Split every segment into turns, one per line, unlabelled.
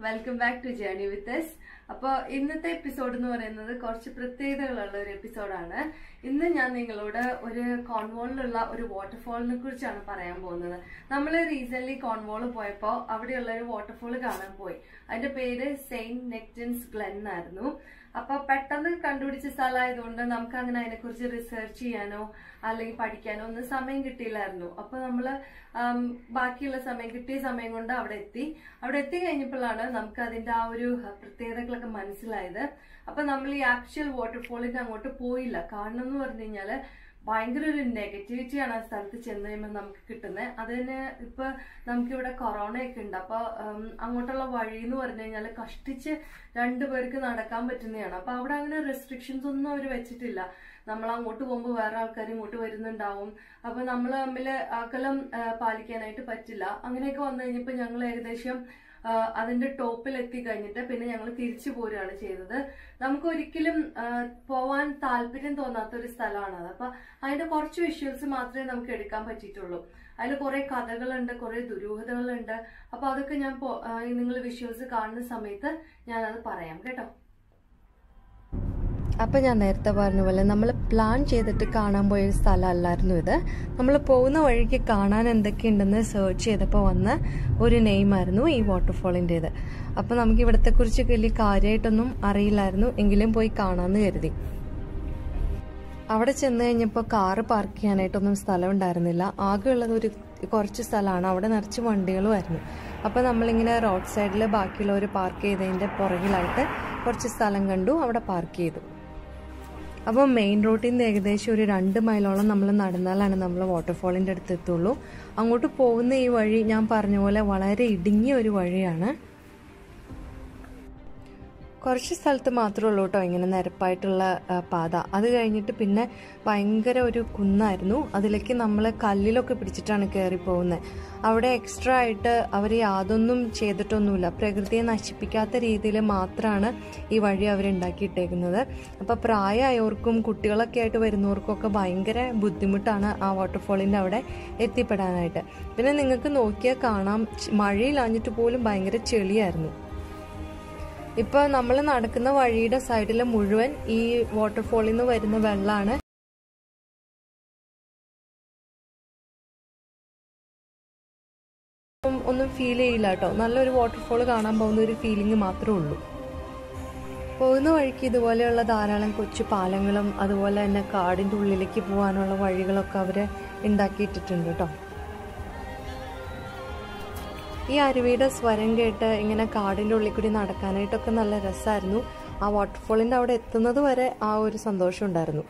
welcome back to journey with us അപ്പോൾ ഇന്നത്തെ episode എന്ന് പറയുന്നത് കുറച്ച് പ്രത്യേകതകളുള്ള ഒരു എപ്പിസോഡാണ് ഇന്ന് ഞാൻ നിങ്ങളോട് ഒരു കോൺവോളിലുള്ള ഒരു വാട്ടർഫോളിനെ കുറിച്ചാണ് പറയാൻ പോകുന്നത് നമ്മൾ റീസെന്റ് കോൺവോൾ പോയപ്പോൾ അവിടെയുള്ള ഒരു വാട്ടർഫോൾ കാണാൻ പോയി അതിന്റെ പേര് സെയിന്റ് നെക്റ്റൻസ് ഗ്ലെൻ ആയിരുന്നു അപ്പൊ പെട്ടെന്ന് കണ്ടുപിടിച്ച സ്ഥലമായതുകൊണ്ട് നമുക്ക് അങ്ങനെ അതിനെക്കുറിച്ച് റിസർച്ച് ചെയ്യാനോ അല്ലെങ്കിൽ പഠിക്കാനോ ഒന്നും സമയം കിട്ടിയില്ലായിരുന്നു അപ്പൊ നമ്മള് ആം, ബാക്കിയുള്ള സമയം കിട്ടിയ സമയം കൊണ്ട് അവിടെ എത്തി അവിടെ എത്തി കഴിഞ്ഞപ്പോഴാണ് നമുക്ക് അതിന്റെ ആ ഒരു പ്രത്യേകതകളൊക്കെ മനസ്സിലായത് അപ്പൊ നമ്മൾ ഈ ആക്ച്വൽ വാട്ടർഫോളിന്റെ അങ്ങോട്ട് പോയില്ല കാരണം എന്ന് പറഞ്ഞു കഴിഞ്ഞാല് ഭയങ്കര ഒരു നെഗറ്റിവിറ്റിയാണ് ആ സ്ഥലത്ത് ചെന്ന് കഴിയുമ്പോൾ നമുക്ക് കിട്ടുന്നത് അതിന് ഇപ്പൊ നമുക്കിവിടെ കൊറോണ ഒക്കെ ഉണ്ട് അപ്പൊ ഉം, അങ്ങോട്ടുള്ള വഴി എന്ന് പറഞ്ഞു കഴിഞ്ഞാൽ കഷ്ടിച്ച് രണ്ടുപേർക്ക് നടക്കാൻ പറ്റുന്നതാണ് അപ്പൊ അവിടെ അങ്ങനെ റെസ്ട്രിക്ഷൻസ് ഒന്നും അവർ വെച്ചിട്ടില്ല നമ്മൾ അങ്ങോട്ട് പോകുമ്പോൾ വേറെ ആൾക്കാർ ഇങ്ങോട്ട് വരുന്നുണ്ടാവും അപ്പൊ നമ്മൾ തമ്മിൽ അകലം ആ, പാലിക്കാനായിട്ട് പറ്റില്ല അങ്ങനെയൊക്കെ വന്നു കഴിഞ്ഞപ്പോൾ ഞങ്ങൾ ഏകദേശം ആ, അതിന്റെ ടോപ്പിൽ എത്തി കഴിഞ്ഞിട്ട് പിന്നെ ഞങ്ങൾ തിരിച്ചു പോരുകയാണ് ചെയ്തത് നമുക്ക് ഒരിക്കലും ആ, പോവാൻ താല്പര്യം തോന്നാത്ത ഒരു സ്ഥലമാണത് അപ്പൊ അതിന്റെ കുറച്ച് വിഷ്വൽസ് മാത്രമേ നമുക്ക് എടുക്കാൻ പറ്റിയിട്ടുള്ളൂ അതിൽ കുറെ കഥകളുണ്ട് കുറെ ദുരൂഹതകളുണ്ട് അപ്പൊ അതൊക്കെ ഞാൻ നിങ്ങൾ വിഷ്വൽസ് കാണുന്ന സമയത്ത് ഞാനത് പറയാം കേട്ടോ
അപ്പം ഞാൻ നേരത്തെ പറഞ്ഞ പോലെ നമ്മൾ പ്ലാൻ ചെയ്തിട്ട് കാണാൻ പോയ ഒരു സ്ഥലമല്ലായിരുന്നു ഇത് നമ്മൾ പോകുന്ന വഴിക്ക് കാണാൻ എന്തൊക്കെയുണ്ടെന്ന് സെർച്ച് ചെയ്തപ്പോൾ വന്ന ഒരു നെയിമായിരുന്നു ഈ വാട്ടർഫോളിൻ്റേത് അപ്പോൾ നമുക്ക് ഇവിടത്തെ കുറിച്ച് വലിയ കാര്യമായിട്ടൊന്നും അറിയില്ലായിരുന്നു എങ്കിലും പോയി കാണാമെന്ന് കരുതി അവിടെ ചെന്ന് കഴിഞ്ഞപ്പോൾ കാറ് പാർക്ക് ചെയ്യാനായിട്ടൊന്നും സ്ഥലം ഉണ്ടായിരുന്നില്ല ആകെ ഉള്ളത് ഒരു കുറച്ച് സ്ഥലമാണ് അവിടെ നിറച്ച് വണ്ടികളുമായിരുന്നു അപ്പോൾ നമ്മളിങ്ങനെ റോഡ് സൈഡിൽ ബാക്കിയുള്ളവർ പാർക്ക് ചെയ്തതിൻ്റെ പുറകിലായിട്ട് കുറച്ച് സ്ഥലം കണ്ടു അവിടെ പാർക്ക് ചെയ്തു അപ്പോൾ മെയിൻ റോഡിൽ നിന്ന് ഏകദേശം ഒരു രണ്ട് മൈലോളം നമ്മൾ നടന്നാലാണ് നമ്മൾ വാട്ടർഫോളിൻ്റെ അടുത്ത് എത്തുള്ളൂ അങ്ങോട്ട് പോകുന്ന ഈ വഴി ഞാൻ പറഞ്ഞ പോലെ വളരെ ഇടുങ്ങിയ ഒരു വഴിയാണ് കുറച്ച് സ്ഥലത്ത് മാത്രമേ ഉള്ളൂ കേട്ടോ ഇങ്ങനെ നിരപ്പായിട്ടുള്ള ആ, പാത അത് കഴിഞ്ഞിട്ട് പിന്നെ ഭയങ്കര ഒരു കുന്നായിരുന്നു അതിലേക്ക് നമ്മൾ കല്ലിലൊക്കെ പിടിച്ചിട്ടാണ് കയറി പോകുന്നത് അവിടെ എക്സ്ട്രാ ആയിട്ട് അവർ യാതൊന്നും ചെയ്തിട്ടൊന്നുമില്ല പ്രകൃതിയെ നശിപ്പിക്കാത്ത രീതിയിൽ മാത്രമാണ് ഈ വഴി അവരുണ്ടാക്കിയിട്ടേക്കുന്നത് അപ്പോൾ പ്രായമായവർക്കും കുട്ടികളൊക്കെ ആയിട്ട് വരുന്നവർക്കൊക്കെ ഭയങ്കര ബുദ്ധിമുട്ടാണ് ആ വാട്ടർഫോളിൻ്റെ അവിടെ എത്തിപ്പെടാനായിട്ട് പിന്നെ നിങ്ങൾക്ക് നോക്കിയാൽ കാണാം ച്- മഴയിലാഞ്ഞിട്ട് പോലും ഭയങ്കര ചെളിയായിരുന്നു ഇപ്പൊ നമ്മൾ നടക്കുന്ന വഴിയുടെ സൈഡിൽ മുഴുവൻ ഈ വാട്ടർഫോളിൽ നിന്ന് വരുന്ന വെള്ളമാണ് ഒന്നും ഫീൽ ചെയ്യില്ല കേട്ടോ നല്ലൊരു വാട്ടർഫോൾ കാണാൻ പോകുന്ന ഒരു ഫീലിംഗ് മാത്രമേ ഉള്ളൂ പോകുന്ന വഴിക്ക് ഇതുപോലെയുള്ള ധാരാളം കൊച്ചു പാലങ്ങളും അതുപോലെ തന്നെ കാടിൻ്റെ ഉള്ളിലേക്ക് പോകാനുള്ള വഴികളൊക്കെ അവർ ഉണ്ടാക്കിയിട്ടിട്ടുണ്ട് കേട്ടോ ഈ അരുവിയുടെ സ്വരം കേട്ട് ഇങ്ങനെ കാടിൻ്റെ ഉള്ളിൽ കൂടി നടക്കാനായിട്ടൊക്കെ നല്ല രസമായിരുന്നു ആ വാട്ടർഫോളിൻ്റെ അവിടെ എത്തുന്നത് വരെ ആ ഒരു സന്തോഷം ഉണ്ടായിരുന്നു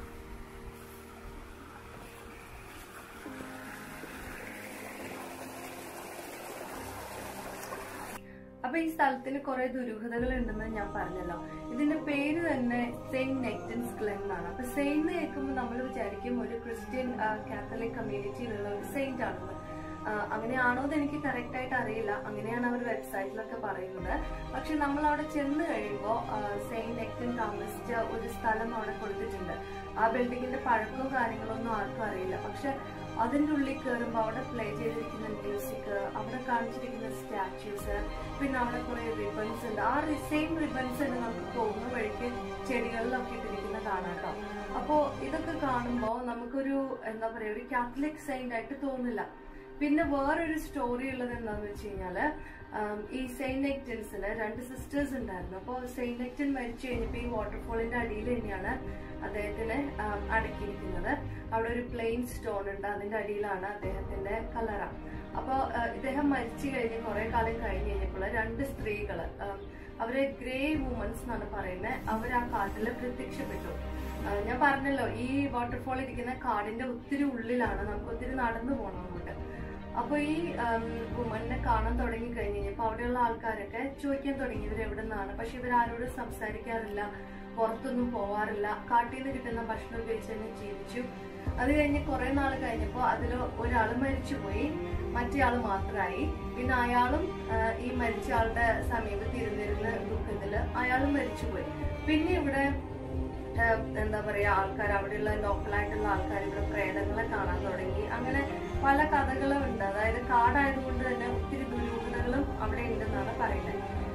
അപ്പൊ ഈ സ്ഥലത്തിന് കുറെ ദുരൂഹതകൾ ഉണ്ടെന്ന് ഞാൻ പറഞ്ഞല്ലോ ഇതിന്റെ പേര് തന്നെ സെയിന്റ് നെക്ടൻസ് ഗ്ലെൻ എന്നാണ് അപ്പൊ സെയിന്റ് കേൾക്കുമ്പോൾ നമ്മൾ വിചാരിക്കും ഒരു ക്രിസ്ത്യൻ കാത്തലിക് കമ്മ്യൂണിറ്റിയിലുള്ള ഒരു സെയിന്റ് ആണെന്ന് ആ, അങ്ങനെയാണോ എന്ന് എനിക്ക് കറക്റ്റ് ആയിട്ട് അറിയില്ല അങ്ങനെയാണ് അവർ വെബ്സൈറ്റിലൊക്കെ പറയുന്നത് പക്ഷെ നമ്മൾ അവിടെ ചെന്ന് കഴിയുമ്പോൾ സെയിന്റ് നെക്ടൻ താമസിച്ച ഒരു സ്ഥലം അവിടെ കൊടുത്തിട്ടുണ്ട് ആ ബിൽഡിങ്ങിന്റെ പഴക്കവും കാര്യങ്ങളൊന്നും ആർക്കും അറിയില്ല പക്ഷെ അതിൻ്റെ ഉള്ളിൽ കയറുമ്പോൾ അവിടെ പ്ലേ ചെയ്തിരിക്കുന്ന മ്യൂസിക് അവിടെ കാണിച്ചിരിക്കുന്ന സ്റ്റാച്യൂസ് പിന്നെ അവിടെ കുറെ റിബൺസ് ഉണ്ട് ആ സെയിം റിബൺസ് തന്നെ നമുക്ക് പോകുന്ന വഴിക്ക് ചെടികളിലൊക്കെ ഇട്ടിരിക്കുന്ന കാണാം കേട്ടോ അപ്പോൾ ഇതൊക്കെ കാണുമ്പോൾ നമുക്കൊരു എന്താ പറയുക ഒരു കാത്തലിക് സെയിന്റ് ആയിട്ട് തോന്നില്ല പിന്നെ വേറൊരു സ്റ്റോറി ഉള്ളത് എന്താന്ന് വെച്ച് കഴിഞ്ഞാല് ആം, ഈ സെയിന്റ് നെക്ടൻസിന് രണ്ട് സിസ്റ്റേഴ്സ് ഉണ്ടായിരുന്നു അപ്പോൾ സെയിന്റ് നെക്ടൻ മരിച്ചു കഴിഞ്ഞപ്പോൾ ഈ വാട്ടർഫോളിന്റെ അടിയിൽ തന്നെയാണ് അദ്ദേഹത്തിന് ആം, അടക്കിയിരിക്കുന്നത് അവിടെ ഒരു പ്ലെയിൻ സ്റ്റോൺ ഉണ്ട് അതിന്റെ അടിയിലാണ് അദ്ദേഹത്തിന്റെ കല്ലറ അപ്പോൾ ഇദ്ദേഹം മരിച്ചു കഴിഞ്ഞ് കുറെ കാലം കഴിഞ്ഞ് കഴിഞ്ഞപ്പോൾ രണ്ട് സ്ത്രീകള് ആം, അവരെ ഗ്രേ വുമൻസ് എന്നാണ് പറയുന്നത് അവർ ആ കാട്ടിൽ പ്രത്യക്ഷപ്പെട്ടു ആ, ഞാൻ പറഞ്ഞല്ലോ ഈ വാട്ടർഫോൾ ഇരിക്കുന്ന കാടിന്റെ ഒത്തിരി ഉള്ളിലാണ് നമുക്ക് ഒത്തിരി നടന്നു പോകണം അങ്ങോട്ട് അപ്പൊ ഈ വുമണിനെ കാണാൻ തുടങ്ങി കഴിഞ്ഞ് കഴിഞ്ഞപ്പോ അവിടെയുള്ള ആൾക്കാരൊക്കെ ചോദിക്കാൻ തുടങ്ങി ഇവർ എവിടെ നിന്നാണ് പക്ഷെ ഇവരാരോടും സംസാരിക്കാറില്ല പുറത്തൊന്നും പോവാറില്ല കാട്ടിൽ നിന്ന് കിട്ടുന്ന ഭക്ഷണം ഉപയോഗിച്ച് തന്നെ ജീവിച്ചു അത് കഴിഞ്ഞ് കുറെ നാൾ കഴിഞ്ഞപ്പോ അതിൽ ഒരാൾ മരിച്ചുപോയി മറ്റേ ആള് മാത്രമായി പിന്നെ അയാളും ആ, ഈ മരിച്ച ആളുടെ സമീപത്ത് ഇരുന്നിരുന്ന ദുഃഖത്തില് അയാളും മരിച്ചുപോയി പിന്നെ ഇവിടെ ഏഹ് എന്താ പറയാ ആൾക്കാർ അവിടെയുള്ള ലോക്കലായിട്ടുള്ള ആൾക്കാർ ഇവിടെ പ്രേതങ്ങളെ കാണാൻ തുടങ്ങി അങ്ങനെ പല കഥകളും ഉണ്ട് അതായത് കാടായതുകൊണ്ട് തന്നെ ഒത്തിരി ദുരൂഹതകളും അവിടെ ഉണ്ടെന്നാണ് പറയുന്നത്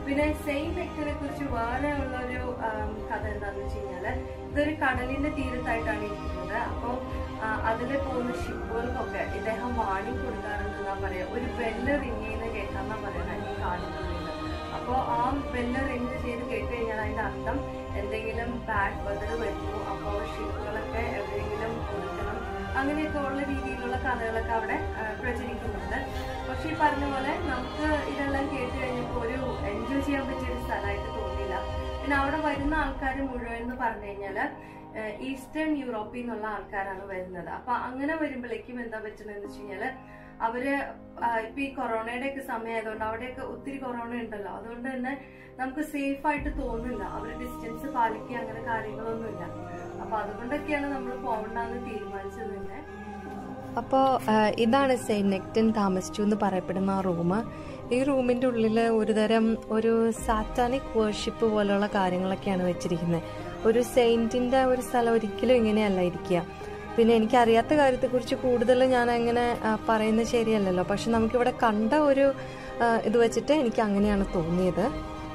പിന്നെ സെയിന്റ് നെക്ടനെ കുറിച്ച് വേറെ ഉള്ള ഒരു കഥ എന്താന്ന് വെച്ച് കഴിഞ്ഞാല് ഇതൊരു കടലിന്റെ തീരത്തായിട്ടാണ് ഇരിക്കുന്നത് അപ്പോൾ അതിൽ പോകുന്ന ഷിപ്പുകൾക്കൊക്കെ ഇദ്ദേഹം വാണി കൊടുക്കാറുണ്ടെന്നാ പറയാ ഒരു ബെല്ല് റിങ് ചെയ്യുന്ന കേൾക്കാന്നാ പറയുന്നത് ഈ കാണുന്നത് അപ്പോൾ ആ ബെല്ല് റിങ് ചെയ്ത് കേട്ട് കഴിഞ്ഞാൽ അതിന്റെ അർത്ഥം എന്തെങ്കിലും ബാഡ് വെതർ വരുന്നു അപ്പോൾ ഷിപ്പുകളൊക്കെ എവിടെയെങ്കിലും കൊടുക്കണം അങ്ങനെയൊക്കെ ഉള്ള രീതിയിലുള്ള കഥകളൊക്കെ അവിടെ ആ, പ്രചരിക്കുന്നുണ്ട് പക്ഷെ ഈ പറഞ്ഞ പോലെ നമുക്ക് ഇതെല്ലാം കേട്ട് കഴിഞ്ഞപ്പോൾ ഒരു എൻജോയ് ചെയ്യാൻ പറ്റിയ ഒരു സ്ഥലമായിട്ട് തോന്നിയില്ല പിന്നെ അവിടെ വരുന്ന ആൾക്കാർ മുഴുവൻ എന്ന് പറഞ്ഞു കഴിഞ്ഞാല് ഏഹ് ഈസ്റ്റേൺ യൂറോപ്പിൽ നിന്നുള്ള ആൾക്കാരാണ് വരുന്നത് അപ്പൊ അങ്ങനെ വരുമ്പോഴേക്കും എന്താ പറ്റുന്നതെന്ന് വെച്ച് കഴിഞ്ഞാല് അവര് ആ, ഇപ്പൊ ഈ കൊറോണയുടെ ഒക്കെ സമയമായതുകൊണ്ട് അവിടെയൊക്കെ ഒത്തിരി കൊറോണ ഉണ്ടല്ലോ അതുകൊണ്ട് തന്നെ നമുക്ക് സേഫ് ആയിട്ട് തോന്നില്ല അവര് ഡിസ്റ്റൻസ് പാലിക്കുക അങ്ങനെ കാര്യങ്ങളൊന്നുമില്ല അപ്പൊ അതുകൊണ്ടൊക്കെയാണ് നമ്മൾ പോകണ്ടെന്ന് തീരുമാനിച്ചത് തന്നെ
അപ്പോൾ ഇതാണ് സെയിൻറ്റ് നെക്ടൻ താമസിച്ചു എന്ന് പറയപ്പെടുന്ന ആ റൂം ഈ റൂമിൻ്റെ ഉള്ളിൽ ഒരുതരം ഒരു സാറ്റാനിക് വേർഷിപ്പ് പോലെയുള്ള കാര്യങ്ങളൊക്കെയാണ് വെച്ചിരിക്കുന്നത് ഒരു സെയിൻറ്റിൻ്റെ ഒരു സ്ഥലം ഒരിക്കലും ഇങ്ങനെയല്ല ഇരിക്കുക പിന്നെ എനിക്കറിയാത്ത കാര്യത്തെക്കുറിച്ച് കൂടുതൽ ഞാൻ അങ്ങനെ ആ, പറയുന്നത് ശരിയല്ലല്ലോ പക്ഷെ നമുക്കിവിടെ കണ്ട ഒരു ആ, ഇത് വെച്ചിട്ട് എനിക്ക് അങ്ങനെയാണ് തോന്നിയത്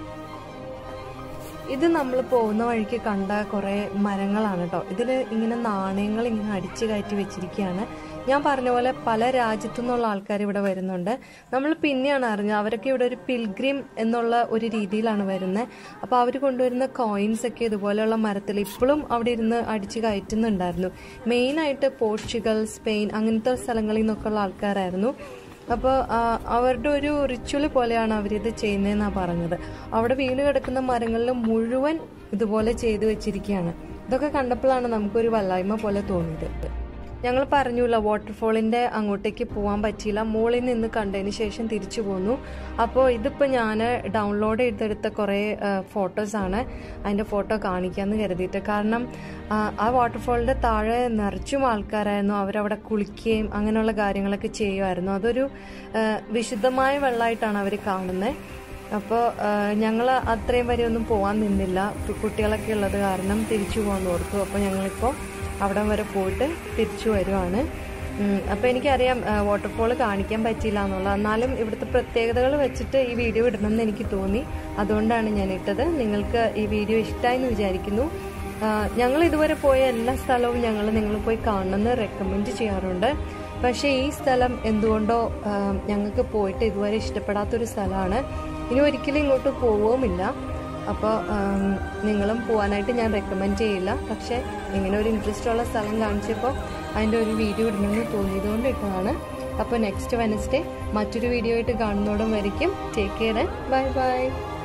ഇത് നമ്മൾ പോകുന്ന വഴിക്ക് കണ്ട കുറേ മരങ്ങളാണ് കേട്ടോ ഇതിൽ ഇങ്ങനെ നാണയങ്ങൾ ഇങ്ങനെ അടിച്ചു കയറ്റി വെച്ചിരിക്കുകയാണ് ഞാൻ പറഞ്ഞ പോലെ പല രാജ്യത്തു നിന്നുള്ള ആൾക്കാർ ഇവിടെ വരുന്നുണ്ട് നമ്മൾ പിന്നെയാണ് അറിഞ്ഞത് അവരൊക്കെ ഇവിടെ ഒരു പിൽഗ്രിം എന്നുള്ള ഒരു രീതിയിലാണ് വരുന്നത് അപ്പോൾ അവർ കൊണ്ടുവരുന്ന കോയിൻസ് ഒക്കെ ഇതുപോലെയുള്ള മരത്തിൽ ഇപ്പോഴും അവിടെ ഇരുന്ന് അടിച്ച് കയറ്റുന്നുണ്ടായിരുന്നു മെയിനായിട്ട് പോർച്ചുഗൽ സ്പെയിൻ അങ്ങനത്തെ സ്ഥലങ്ങളിൽ നിന്നൊക്കെയുള്ള ആൾക്കാരായിരുന്നു അപ്പോൾ അവരുടെ ഒരു റിച്വൽ പോലെയാണ് അവരിത് ചെയ്യുന്നതെന്നാണ് പറഞ്ഞത് അവിടെ വീണ് കിടക്കുന്ന മരങ്ങളിൽ മുഴുവൻ ഇതുപോലെ ചെയ്തു വെച്ചിരിക്കുകയാണ് ഇതൊക്കെ കണ്ടപ്പോഴാണ് നമുക്കൊരു വല്ലായ്മ പോലെ തോന്നിയത് ഞങ്ങൾ പറഞ്ഞില്ല വാട്ടർഫോളിൻ്റെ അങ്ങോട്ടേക്ക് പോകാൻ പറ്റിയില്ല മുകളിൽ നിന്ന് കണ്ടതിന് ശേഷം തിരിച്ചു പോന്നു അപ്പോൾ ഇതിപ്പോൾ ഞാൻ ഡൗൺലോഡ് ചെയ്തെടുത്ത കുറേ ഫോട്ടോസാണ് അതിൻ്റെ ഫോട്ടോ കാണിക്കാമെന്ന് കരുതിയിട്ട് കാരണം ആ, ആ വാട്ടർഫോളിൻ്റെ താഴെ നിറച്ചും ആൾക്കാരായിരുന്നു അവരവിടെ കുളിക്കുകയും അങ്ങനെയുള്ള കാര്യങ്ങളൊക്കെ ചെയ്യുമായിരുന്നു അതൊരു ആ, വിശുദ്ധമായ വെള്ളമായിട്ടാണ് അവർ കാണുന്നത് അപ്പോൾ ഞങ്ങൾ അത്രയും വരെ ഒന്നും പോകാൻ നിന്നില്ല കുട്ടികളൊക്കെ ഉള്ളത് കാരണം തിരിച്ചു പോകാൻ ഓർത്തു അപ്പോൾ ഞങ്ങളിപ്പോൾ അവിടം വരെ പോയിട്ട് തിരിച്ചു വരുവാണ് അപ്പോൾ എനിക്കറിയാം വാട്ടർഫോൾ കാണിക്കാൻ പറ്റിയില്ല എന്നുള്ളത് എന്നാലും ഇവിടുത്തെ പ്രത്യേകതകൾ വെച്ചിട്ട് ഈ വീഡിയോ ഇടണമെന്ന് എനിക്ക് തോന്നി അതുകൊണ്ടാണ് ഞാൻ ഇട്ടത് നിങ്ങൾക്ക് ഈ വീഡിയോ ഇഷ്ടമായി എന്ന് വിചാരിക്കുന്നു ഞങ്ങൾ ഇതുവരെ പോയ എല്ലാ സ്ഥലവും ഞങ്ങൾ നിങ്ങൾ പോയി കാണണമെന്ന് റെക്കമെൻഡ് ചെയ്യാറുണ്ട് പക്ഷേ ഈ സ്ഥലം എന്തുകൊണ്ടോ ആ, ഞങ്ങൾക്ക് പോയിട്ട് ഇതുവരെ ഇഷ്ടപ്പെടാത്തൊരു സ്ഥലമാണ് ഇനി ഒരിക്കലും ഇങ്ങോട്ട് പോവുകയുമില്ല അപ്പോൾ നിങ്ങളും പോകാനായിട്ട് ഞാൻ റെക്കമെൻഡ് ചെയ്യില്ല പക്ഷേ ഇങ്ങനെ ഒരു ഇൻട്രസ്റ്റ് ഉള്ള സ്ഥലം കാണിച്ചപ്പോൾ അതിൻ്റെ ഒരു വീഡിയോ ഇടണമെന്ന് തോന്നിയതുകൊണ്ട് ഇട്ടതാണ് അപ്പോൾ നെക്സ്റ്റ് വെനസ്ഡേ മറ്റൊരു വീഡിയോ ആയിട്ട് കാണുന്നോടും വരയ്ക്കും ടേക്ക് കെയർ ബൈ ബൈ